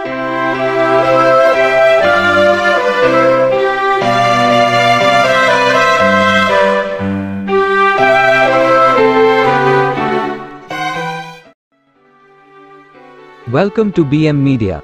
Welcome to BM Media.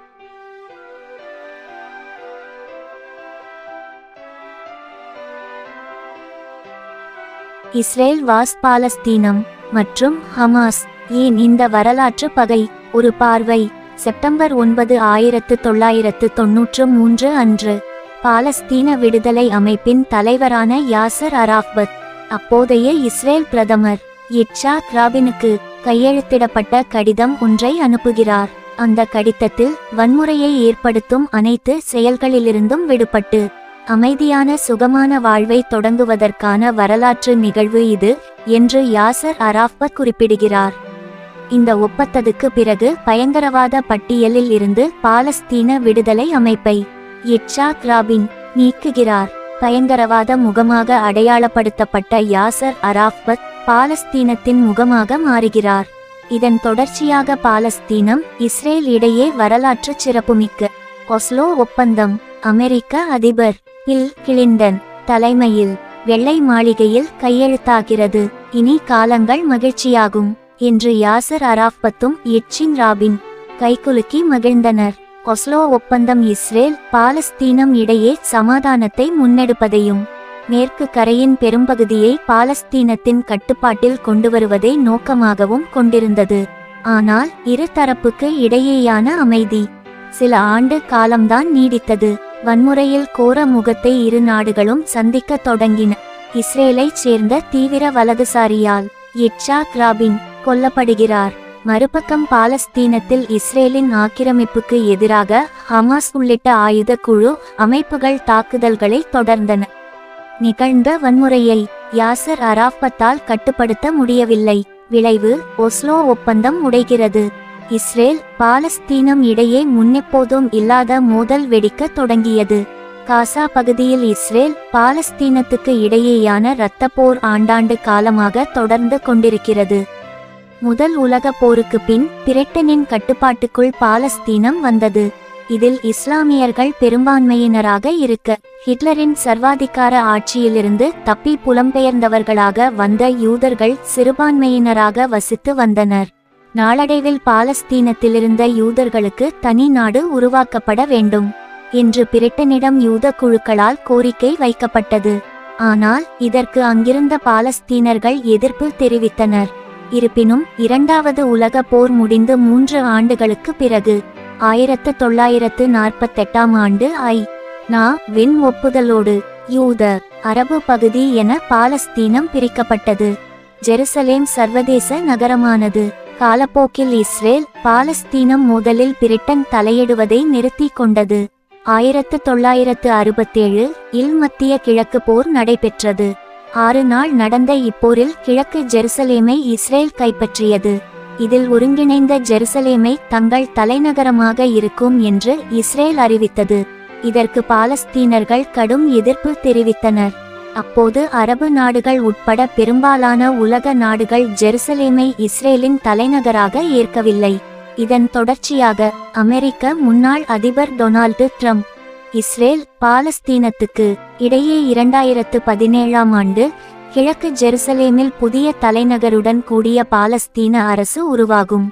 Israel vs பாலஸ்தீனம் மற்றும் Hamas ஏன் இந்த வரலாற்று பகை ஒரு பார்வை செப்டம்பர் ஒன்பது ஆயிரத்து தொள்ளாயிரத்து தொன்னூற்று மூன்று அன்று பாலஸ்தீன விடுதலை அமைப்பின் தலைவரான யாசர் அராஃபத் அப்போதைய இஸ்ரேல் பிரதமர் இட்சாக் ராபினுக்கு கையெழுத்திடப்பட்ட கடிதம் ஒன்றை அனுப்புகிறார் அந்த கடிதத்தில் வன்முறையை ஏற்படுத்தும் அனைத்து செயல்களிலிருந்தும் விடுபட்டு அமைதியான சுகமான வாழ்வை தொடங்குவதற்கான வரலாற்று நிகழ்வு இது என்று யாசர் அராஃபத் குறிப்பிடுகிறார் இந்த ஒப்பந்தத்துக்கு பிறகு பயங்கரவாத பட்டியலில் இருந்து பாலஸ்தீன விடுதலை அமைப்பை இட்சாக் ராபின் நீக்குகிறார் பயங்கரவாத முகமாக அடையாளப்படுத்தப்பட்ட யாசர் அராஃபத் பாலஸ்தீனத்தின் முகமாக மாறுகிறார் இதன் தொடர்ச்சியாக பாலஸ்தீனம் இஸ்ரேல் இடையே வரலாற்று சிறப்புமிக்க ஒஸ்லோ ஒப்பந்தம் அமெரிக்க அதிபர் பில் கிளின்டன் தலைமையில் வெள்ளை மாளிகையில் கையெழுத்தாகிறது இனி காலங்கள் மகிழ்ச்சியாகும் என்று யாசர் அராஃபத்தும் எட்சின் ராபின் கைகுலுக்கி மகிழ்ந்தனர் ஒஸ்லோ ஒப்பந்தம் இஸ்ரேல் பாலஸ்தீனம் இடையே சமாதானத்தை முன்னெடுப்பதையும் மேற்கு கரையின் பெரும்பகுதியை பாலஸ்தீனத்தின் கட்டுப்பாட்டில் கொண்டுவருவதை நோக்கமாகவும் கொண்டிருந்தது ஆனால் இரு தரப்புக்கு இடையேயான அமைதி சில ஆண்டு காலம்தான் நீடித்தது வன்முறையில் கோர முகத்தை இரு நாடுகளும் சந்திக்க தொடங்கின இஸ்ரேலைச் சேர்ந்த தீவிர வலதுசாரியால் இட்சாக் ராபின் கொல்லப்படுகிறார் மறுபக்கம் பாலஸ்தீனத்தில் இஸ்ரேலின் ஆக்கிரமிப்புக்கு எதிராக ஹமாஸ் உள்ளிட்ட ஆயுத குழு அமைப்புகள் தாக்குதல்களை தொடர்ந்தன நிகழ்ந்த வன்முறையை யாசர் அராஃபத்தால் கட்டுப்படுத்த முடியவில்லை விளைவு ஒஸ்லோ ஒப்பந்தம் உடைகிறது இஸ்ரேல் பாலஸ்தீனம் இடையே முன்னெப்போதும் இல்லாத மோதல் வெடிக்க தொடங்கியது காசா பகுதியில் இஸ்ரேல் பாலஸ்தீனத்துக்கு இடையேயான இரத்த போர் ஆண்டாண்டு காலமாக தொடர்ந்து கொண்டிருக்கிறது முதல் உலக போருக்கு பின் பிரிட்டனின் கட்டுப்பாட்டுக்குள் பாலஸ்தீனம் வந்தது இதில் இஸ்லாமியர்கள் பெரும்பான்மையினராக இருக்க ஹிட்லரின் சர்வாதிகார ஆட்சியிலிருந்து தப்பி புலம்பெயர்ந்தவர்களாக வந்த யூதர்கள் சிறுபான்மையினராக வசித்து வந்தனர் நாளடைவில் பாலஸ்தீனத்திலிருந்த யூதர்களுக்கு தனி நாடு உருவாக்கப்பட வேண்டும் என்று பிரிட்டனிடம் யூத குழுக்களால் கோரிக்கை வைக்கப்பட்டது ஆனால் இதற்கு அங்கிருந்த பாலஸ்தீனர்கள் எதிர்ப்பு தெரிவித்தனர் இருப்பினும் இரண்டாவது உலக போர் முடிந்து மூன்று ஆண்டுகளுக்கு பிறகு ஆயிரத்து தொள்ளாயிரத்து நாற்பத்தெட்டாம் ஆண்டு ஐ நா வின் ஒப்புதலோடு யூத அரபு பகுதி என பாலஸ்தீனம் பிரிக்கப்பட்டது ஜெருசலேம் சர்வதேச நகரமானது காலப்போக்கில் இஸ்ரேல் பாலஸ்தீனம் முதலில் பிரிட்டன் தலையிடுவதை நிறுத்தி கொண்டது ஆயிரத்து தொள்ளாயிரத்து அறுபத்தேழு இல் மத்திய கிழக்கு போர் நடைபெற்றது ஆறு நாள் நடந்த இப்போரில் கிழக்கு ஜெருசலேமை இஸ்ரேல் கைப்பற்றியது இதில் ஒருங்கிணைந்த ஜெருசலேமை தங்கள் தலைநகரமாக இருக்கும் என்று இஸ்ரேல் அறிவித்தது இதற்கு பாலஸ்தீனர்கள் கடும் எதிர்ப்பு தெரிவித்தனர் அப்போது அரபு நாடுகள் உட்பட பெரும்பாலான உலக நாடுகள் ஜெருசலேமை இஸ்ரேலின் தலைநகராக ஏற்கவில்லை இதன் தொடர்ச்சியாக அமெரிக்க முன்னாள் அதிபர் டொனால்டு ட்ரம்ப் இஸ்ரேல் பாலஸ்தீனத்துக்கு இடையே இரண்டாயிரத்து பதினேழாம் ஆண்டு கிழக்கு ஜெருசலேமில் புதிய தலைநகருடன் கூடிய பாலஸ்தீன அரசு உருவாகும்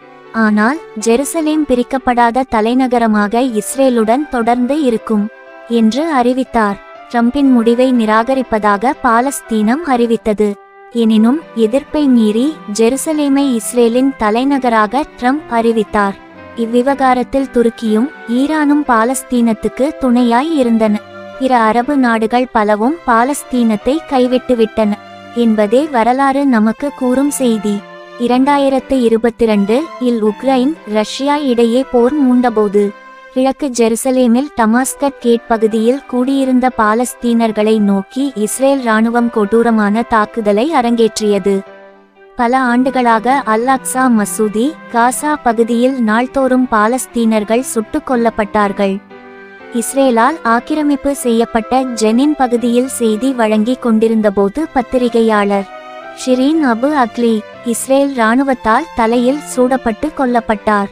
ஆனால் ஜெருசலேம் பிரிக்கப்படாத தலைநகரமாக இஸ்ரேலுடன் தொடர்ந்து இருக்கும் என்று அறிவித்தார் ட்ரம்பின் முடிவை நிராகரிப்பதாக பாலஸ்தீனம் அறிவித்தது எனினும் எதிர்ப்பை மீறி ஜெருசலேமை இஸ்ரேலின் தலைநகராக ட்ரம்ப் அறிவித்தார் இவ்விவகாரத்தில் துருக்கியும் ஈரானும் பாலஸ்தீனத்துக்கு துணையாய் இருந்தன பிற அரபு நாடுகள் பலவும் பாலஸ்தீனத்தை கைவிட்டுவிட்டன என்பதே வரலாறு நமக்கு கூறும் செய்தி இரண்டாயிரத்து இருபத்தி ரெண்டு இல் உக்ரைன் ரஷ்யா இடையே போர் மூண்டபோது கிழக்கு ஜெருசலேமில் டமாஸ்கட் கேட் பகுதியில் கூடியிருந்த பாலஸ்தீனர்களை நோக்கி இஸ்ரேல் ராணுவம் கொடூரமான தாக்குதலை அரங்கேற்றியது பல ஆண்டுகளாக அல் அக்ஸா மசூதி காசா பகுதியில் நாள்தோறும் பாலஸ்தீனர்கள் சுட்டுக் கொல்லப்பட்டார்கள் இஸ்ரேலால் ஆக்கிரமிப்பு செய்யப்பட்ட ஜெனின் பகுதியில் செய்தி வழங்கிக் கொண்டிருந்தபோது பத்திரிகையாளர் ஷிரீன் அபு அக்லி இஸ்ரேல் இராணுவத்தால் தலையில் சூடப்பட்டு கொல்லப்பட்டார்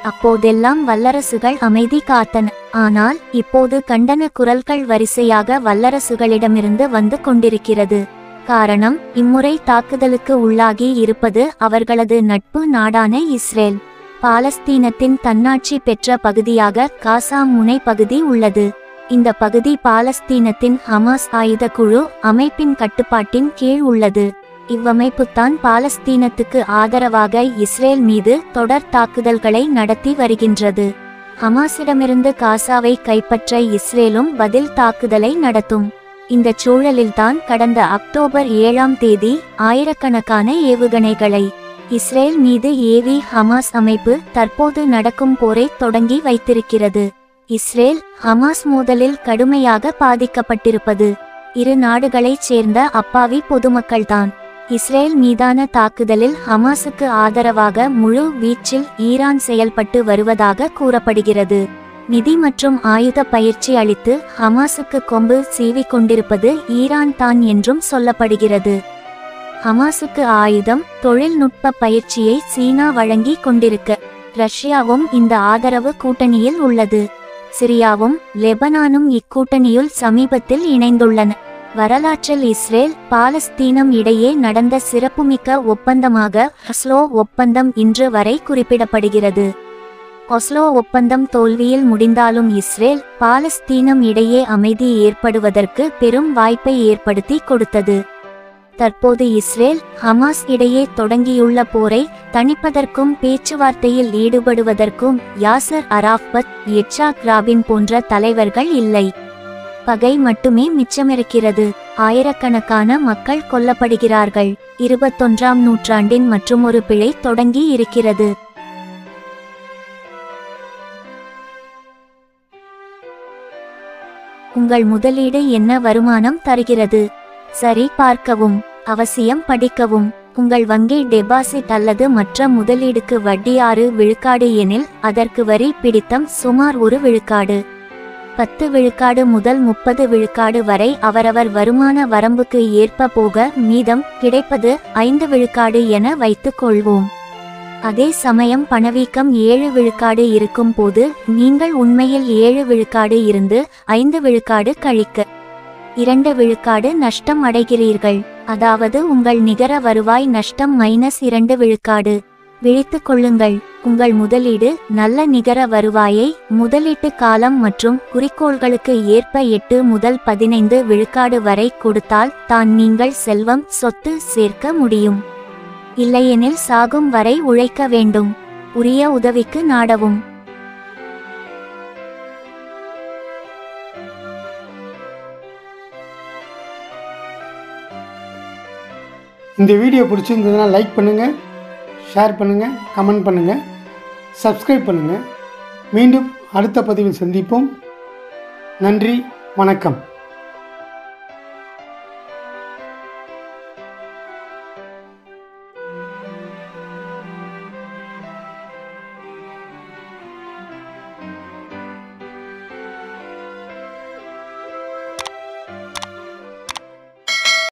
அப்போதெல்லாம் வல்லரசுகள் அமைதி காத்தன ஆனால் இப்போது கண்டன குரல்கள் வரிசையாக வல்லரசுகளிடமிருந்து வந்து கொண்டிருக்கிறது காரணம் இம்முறை தாக்குதலுக்கு உள்ளாகி இருப்பது அவர்களது நட்பு நாடான இஸ்ரேல் பாலஸ்தீனத்தின் தன்னாட்சி பெற்ற பகுதியாக காசா முனை பகுதி உள்ளது இந்த பகுதி பாலஸ்தீனத்தின் ஹமாஸ் ஆயுத குழு அமைப்பின் கட்டுப்பாட்டின் கீழ் உள்ளது இவ்வமைப்புத்தான் பாலஸ்தீனத்துக்கு ஆதரவாக இஸ்ரேல் மீது தொடர் தாக்குதல்களை நடத்தி வருகின்றது ஹமாஸிடமிருந்து காசாவை கைப்பற்ற இஸ்ரேலும் பதில் தாக்குதலை நடத்தும் இந்த சூழலில்தான் கடந்த அக்டோபர் ஏழாம் தேதி ஆயிரக்கணக்கான ஏவுகணைகளை இஸ்ரேல் மீது ஏவி ஹமாஸ் அமைப்பு தற்போது நடக்கும் போரை தொடங்கி வைத்திருக்கிறது இஸ்ரேல் ஹமாஸ் மோதலில் கடுமையாக பாதிக்கப்பட்டிருப்பது இரு நாடுகளைச் சேர்ந்த அப்பாவி பொதுமக்கள்தான் இஸ்ரேல் மீதான தாக்குதலில் ஹமாஸுக்கு ஆதரவாக முழு வீச்சில் ஈரான் செயல்பட்டு வருவதாக கூறப்படுகிறது நிதி மற்றும் ஆயுத பயிற்சி அளித்து ஹமாஸுக்கு கொம்பு சீவிக் கொண்டிருப்பது ஈரான் தான் என்றும் சொல்லப்படுகிறது ஹமாஸுக்கு ஆயுதம் தொழில்நுட்ப பயிற்சியை சீனா வழங்கி கொண்டிருக்க ரஷ்யாவும் இந்த ஆதரவு கூட்டணியில் உள்ளது சிரியாவும் லெபனானும் இக்கூட்டணியுள் சமீபத்தில் இணைந்துள்ளன வரலாற்றில் இஸ்ரேல் பாலஸ்தீனம் இடையே நடந்த சிறப்புமிக்க ஒப்பந்தமாக ஹஸ்லோ ஒப்பந்தம் இன்று வரை குறிப்பிடப்படுகிறது ஒஸ்லோ ஒப்பந்தம் தோல்வியில் முடிந்தாலும் இஸ்ரேல் பாலஸ்தீனம் இடையே அமைதி ஏற்படுவதற்கு பெரும் வாய்ப்பை ஏற்படுத்தி கொடுத்தது தற்போது இஸ்ரேல் ஹமாஸ் இடையே தொடங்கியுள்ள போரை தணிப்பதற்கும் பேச்சுவார்த்தையில் ஈடுபடுவதற்கும் யாசர் அராஃபத் இட்சாக் ராபின் போன்ற தலைவர்கள் இல்லை பகை மட்டுமே மிச்சமிருக்கிறது ஆயிரக்கணக்கான மக்கள் கொல்லப்படுகிறார்கள் இருபத்தொன்றாம் நூற்றாண்டின் மற்றுமொரு பிழை தொடங்கி இருக்கிறது உங்கள் முதலீடு என்ன வருமானம் தருகிறது சரி பார்க்கவும் அவசியம் படிக்கவும் உங்கள் வங்கி டெபாசிட் அல்லது மற்ற முதலீடுக்கு வட்டி ஆறு விழுக்காடு எனில் அதற்கு வரி பிடித்தம் சுமார் ஒரு விழுக்காடு பத்து விழுக்காடு முதல் முப்பது விழுக்காடு வரை அவரவர் வருமான வரம்புக்கு ஏற்ப போக மீதம் கிடைப்பது ஐந்து விழுக்காடு என வைத்துக் கொள்வோம் அதே சமயம் பணவீக்கம் ஏழு விழுக்காடு இருக்கும் போது நீங்கள் உண்மையில் ஏழு விழுக்காடு இருந்து ஐந்து விழுக்காடு கழிக்க இரண்டு விழுக்காடு நஷ்டம் அடைகிறீர்கள் அதாவது உங்கள் நிகர வருவாய் நஷ்டம் மைனஸ் இரண்டு விழுக்காடு விழித்துக் கொள்ளுங்கள் உங்கள் முதலீடு நல்ல நிகர வருவாயை முதலீட்டு காலம் மற்றும் குறிக்கோள்களுக்கு ஏற்ப எட்டு முதல் பதினைந்து விழுக்காடு வரை கொடுத்தால் தான் நீங்கள் செல்வம் சொத்து சேர்க்க முடியும் இல்லையெனில் சாகும் வரை உழைக்க வேண்டும் உரிய உதவிக்கு நாடவும் இந்த வீடியோ பிடிச்சிருந்ததுன்னா லைக் பண்ணுங்கள் ஷேர் பண்ணுங்கள் கமெண்ட் பண்ணுங்கள் சப்ஸ்கிரைப் பண்ணுங்கள் மீண்டும் அடுத்த பதிவில் சந்திப்போம் நன்றி வணக்கம்